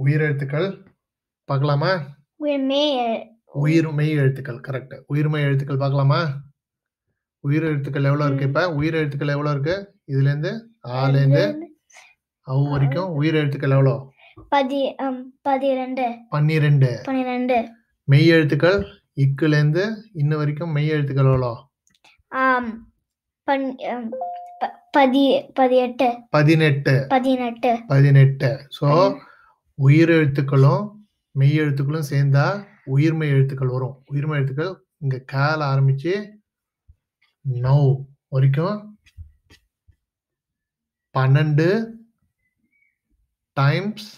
உயிரெழுத்துக்கள் பார்க்கலாமா உயிர்மே உயிர் மெய் எழுத்துக்கள் கரெக்ட் உயிர்மெய் எழுத்துக்கள் பார்க்கலாமா உயிர் எழுத்துக்கள் எவ்வளவு இருக்கு இப்ப உயிர் எழுத்துக்கள் எவ்வளவு இருக்கு இதுல இருந்து ஆல இருந்து அவ் வரைக்கும் உயிர் எழுத்துக்கள் எவ்வளோ பதி um, பதிரெண்டு பன்னிரெண்டு பன்னிரெண்டு மெய் எழுத்துக்கள் இக்குல இருந்து இன்ன வரைக்கும் மெய் எழுத்துக்கள் எவ்வளோ ஆம் பன் um, ப- பதி பதினெட்டு பதினெட்டு பதினெட்டு பதினெட்டு ஸோ உயிர் எழுத்துக்களும் மெய் எழுத்துக்களும் சேர்ந்தா உயிர்மெய் எழுத்துக்கள் வரும் உயிர்மெய் எழுத்துக்கள் இங்க கால ஆரம்பிச்சு நௌ வரைக்கும் பன்னெண்டு டைம்ஸ்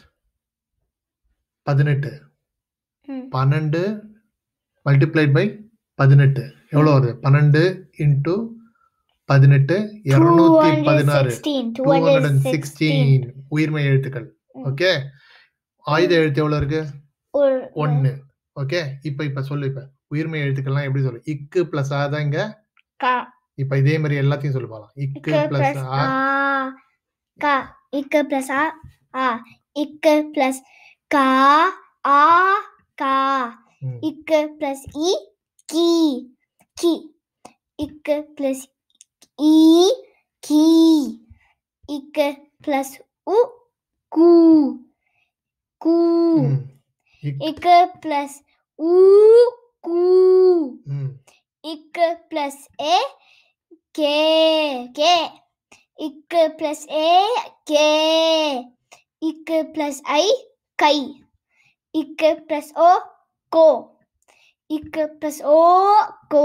பதினெட்டு ம். பன்னெண்டு மல்டிப்ளைட் பை பதினெட்டு எவ்வளோ வருது பன்னெண்டு இன்ட்டு பதினெட்டு இரநூத்தி பதினாறு 216 டூ ஹண்ட்ரட் அண்ட் 216 சிக்ஸ்டீன் உயிர்மை எழுத்துக்கள் ம். ஓகே ஆயுத எழுத்து எவ்வளவு இருக்கு ஒரு ஒன்னு ஓகே இப்ப இப்ப சொல்லு இப்ப உயிர்மை எழுத்துக்கள்லாம் எப்படி சொல்லு இக்கு பிளஸ் ஆ தான் இங்க கா இப்ப இதே மாதிரி எல்லாத்தையும் சொல்லி பார்க்கலாம் இக்கு இக்க பிளஸ் பிளஸ் ஆ ஆ கா இக்க பிளஸ் ஆ ஆ இக்க பிளஸ் கா ஆ கா ம், இக்க பிளஸ் இ கி கி இக்க பிளஸ் இ கி இக்க பிளஸ் உ கு கு ம், இக், இக்க பிளஸ் உ கு ம், இக்க பிளஸ் ஏ கே கே இக்க பிளஸ் ஏ கே இக்க பிளஸ் ஐ கை இக்க பிளஸ் ஓ கோ இக்க பிளஸ் ஓ கோ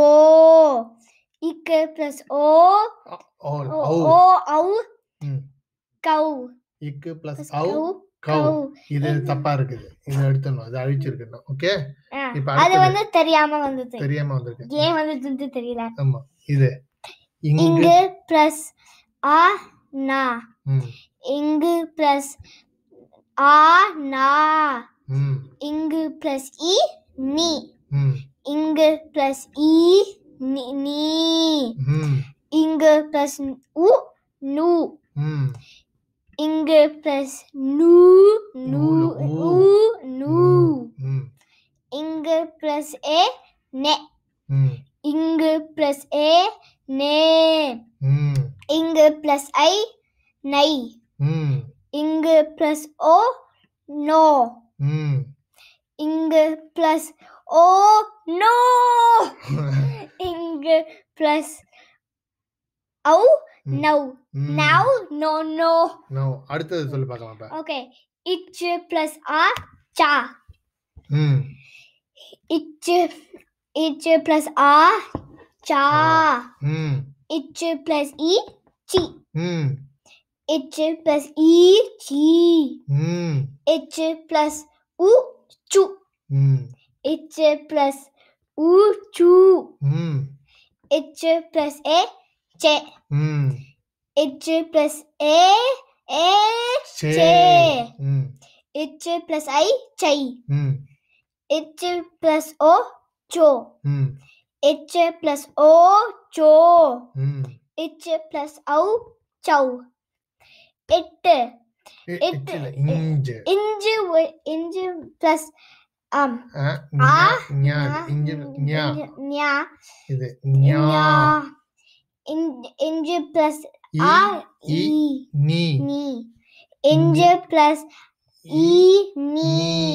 இக்க பிளஸ் ஓ ஆல், ஓ ஔ, ஓ ஔ ம், கௌ இக்கு பிளஸ் பிளஸ் ஔ கௌ கௌ கௌ இது தப்பா இருக்குது இது எடுத்துடணும் இது அழிச்சிருக்கணும் ஓகே ஆ, இப்ப அது அடுத்தது. வந்து தெரியாம வந்தது தெரியாம வந்திருக்கு ஏன் வந்தது தெரியல ஆமா இது இங்கு இங்கு பிளஸ் ஆ நா ம், இங்கு பிளஸ் ஆ நா ம், இங்கு பிளஸ் இ நீ ம், இங்கு பிளஸ் இ நீ நீ ம், இங்கு பிளஸ் உ நூ ம், இங்கு பிளஸ் நூ நூ நூலு, ஊ. ஊ நூ ம், இங்கு பிளஸ் ஏ நெ ம், இங்கு பிளஸ் ஏ நே ம், இங்கு பிளஸ் ஐ நை ம், இங்கு பிளஸ் ஓ நோ ம். இங்கு பிளஸ் ஓ நோ இங்கு பிளஸ் ஔ ம். நௌ ம். நவ் நோ நோ No. அடுத்தது சொல்லி பார்க்கலாம் இப்ப ஓகே இச்சு பிளஸ் ஆ சா ம் இச்சு இச்சு பிளஸ் ஆ சா ம் இச்சு பிளஸ் இ சி ம் இச்சு பிளஸ் இ சி ம் இச்சு பிளஸ் உ சு ம் இச்சு பிளஸ் உ சு ம் இச்சு பிளஸ் ஏ சே ம் இச்சு பிளஸ் ஏ ஏ சே சே ம் இச்சு பிளஸ் ஐ சை ம் இச்சு பிளஸ் ஓ சோ ம் இச்சு பிளஸ் ஓ சோ ம் இச்சு பிளஸ் ஔ சௌ எட்டு இ- எட்டு. இச்சில இஞ்சு இஞ்சு ஒ- இஞ்சு பிளஸ் ஆம் அ, ஆ, ஞா, ஞா, ஞா, இஞ்சு ஞா இஞ்சு, ஞா இது ஞா ஞா இஞ்சு இஞ்சு பிளஸ் இ ஆ இ இ நீ நீ இஞ்சு பிளஸ் இ நீ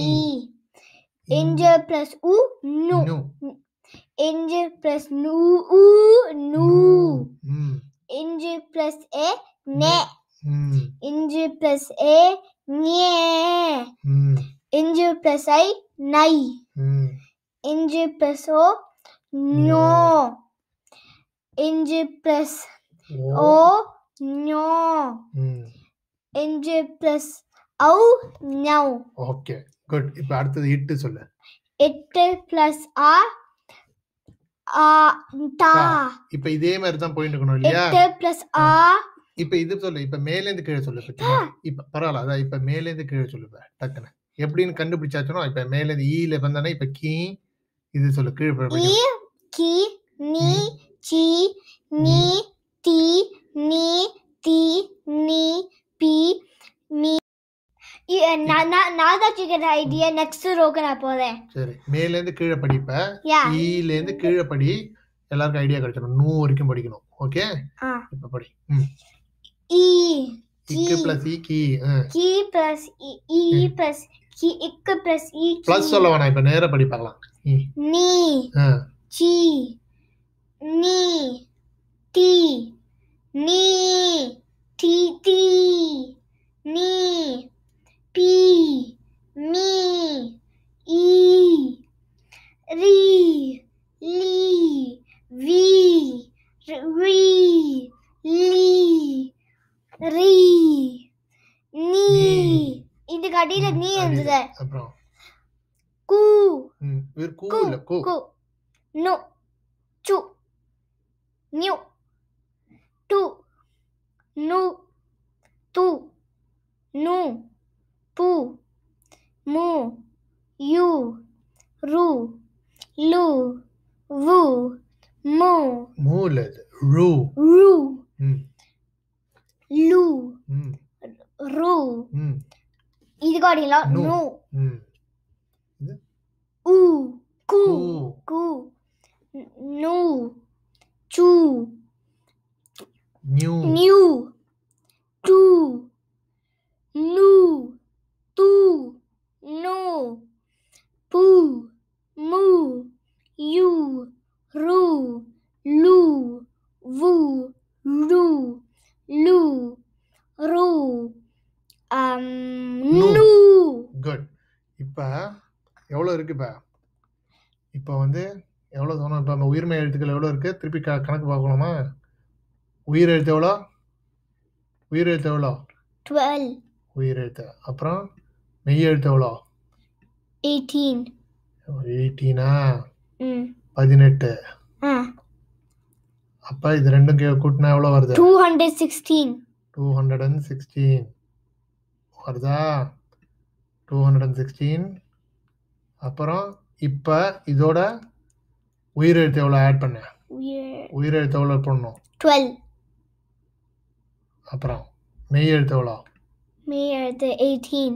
இஞ்சு பிளஸ் உ நு நு இஞ்சு பிளஸ் நு உ நு ம் இஞ்சு பிளஸ் ஏ நே ம் இஞ்சு பிளஸ் ஏ நே ம் இஞ்சு பிளஸ் ஐ நை ம் இஞ்சு பிளஸ் ஓ நோ இஞ்சு பிளஸ் ஓ ஓ நோ ம் இஞ்சு பிளஸ் ஔ நௌ ஓகே குட் இப்போ அடுத்தது இட்டு சொல்லு எட்டு பிளஸ் ஆ ஆ தா தா. இப்போ இதே மாதிரி தான் போயிட்டு இருக்கணும் இல்லையா எட்டு பிளஸ் ஆ இப்போ இது சொல்லு இப்போ மேலேந்து கீழே சொல்லு இப்போ சும்மா. இப்போ பரவாயில்ல அதான் இப்போ மேலேந்து கீழே சொல்லு இப்போ டக்குன்னு எப்படின்னு கண்டுபிடிச்சாச்சுனோ இப்போ மேலேந்து ஈல வந்தானே இப்போ கீ இது சொல்லு கீழே போய் இ படிக்கணும். கி நீ சி நீ தி நீ தி நீ பி மீ இ- now, now, now that you get the idea, next ரோக்கு நான் போறேன் சரி மேலேருந்து கீழே படிப்ப யா ஈலேருந்து கீழே படி எல்லாருக்கும் ஐடியா கிடைச்சிடும் நூ வரைக்கும் படிக்கணும் ஓகே ஆ இப்ப படி ம் இ இக்கு பிளஸ் இ கி கி பிளஸ் இ பிளஸ் கி இக்கு பிளஸ் இ பிளஸ் சொல்ல வேணாம் இப்ப நேரா படி பார்க்கலாம் இ, நீ ஆ, சி நீ டி நீ டி டி நீ பி மீ ஈ ரி லி வி ரி லி ரி நீ இதுக்கு அடியில நீ அடியில. இருந்தது அப்புறம் கூ ம், இவர் கூ கூ இல்ல கூ கூ நு சு நியூ டு நு து நு பு மு யு ரு லு வு மு மூ இல்ல இது ரூ ரு ம் லு ம் ரு ம் இதுக்கு அடியில நு. நு ம் உ கு கூ கு நு சு நியூ new tu nu tu no pu mu you ru lu vu ru lu ru um Nu. nu good இப்ப எவ்வளவு இருக்கு இப்ப இப்ப வந்து எவ்வளவு சொன்னோம் இப்ப நம்ம உயிர்மை எழுத்துக்கள் எவ்வளவு இருக்கு திருப்பி க- கணக்கு பார்க்கலாமா உயிர் எழுத்து எவ்வளோ உயிர் எழுத்து எவ்வளோ 12 உயிர் எழுத்து அப்புறம் மெய் எழுத்து எவ்வளோ 18 எயிட்டீனா mm. பதினெட்டு ah. அப்ப இது ரெண்டும் கே- கூட்டினா எவ்வளோ வருது 216 டூ ஹண்ட்ரட் அண்ட் சிக்ஸ்டீன் வருதா டூ ஹண்ட்ரட் அண்ட் சிக்ஸ்டீன் அப்புறம் இப்போ இதோட உயிர் எழுத்து எவ்வளோ ஆட் பண்ண weird உயிர் எழுத்து எவ்வளோ பண்ணணும் 12 அப்புறம் மெய் எழுத்து எவ்வளோ Mayor the 18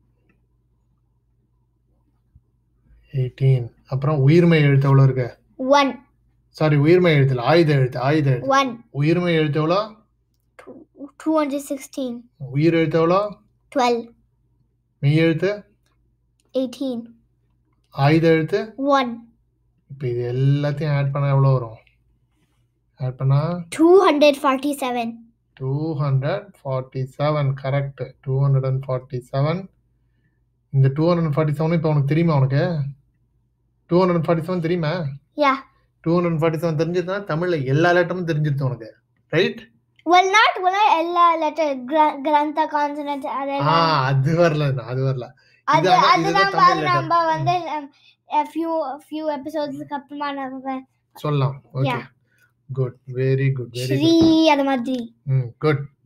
எயிட்டீன் அப்புறம் உயிர்மை எழுத்து எவ்வளோ இருக்கு 1 சாரி உயிர்மை எழுத்துல ஆயுத எழுத்து ஆயுத எழுத்து 1 உயிர்மை எழுத்து எவ்வளோ two- 216 உயிர் எழுத்து எவ்வளோ 12 மெய் எழுத்து 18 ஆயுத எழுத்து 1 இப்போ இது எல்லாத்தையும் ஆட் பண்ணால் எவ்வளோ வரும் ஆட் பண்ணால் 247 two hundred forty seven correct two hundred and forty seven இந்த two hundred and forty seven இப்போ உனக்கு தெரியுமா உனக்கு two hundred and forty seven தெரியுமா yeah two hundred and forty seven தெரிஞ்சதுன்னா தமிழில் எல்லா லெட்டரும் தெரிஞ்சிருது உனக்கு ரைட் well not well எல்லா letter gra- granta consonant ஆ அதெல்லாம் அது வரல இன்னும், அது வரல அது இது ஆனா- அது இதுதான் நம்ம தமிழ் அது letter. நம்ம வந்து um, a few few episodes அப்புறமா நம்ம சொல்லலாம் okay Yeah. Good very good very ஸ்ரீ அது மாதிரி குட் ம் குட்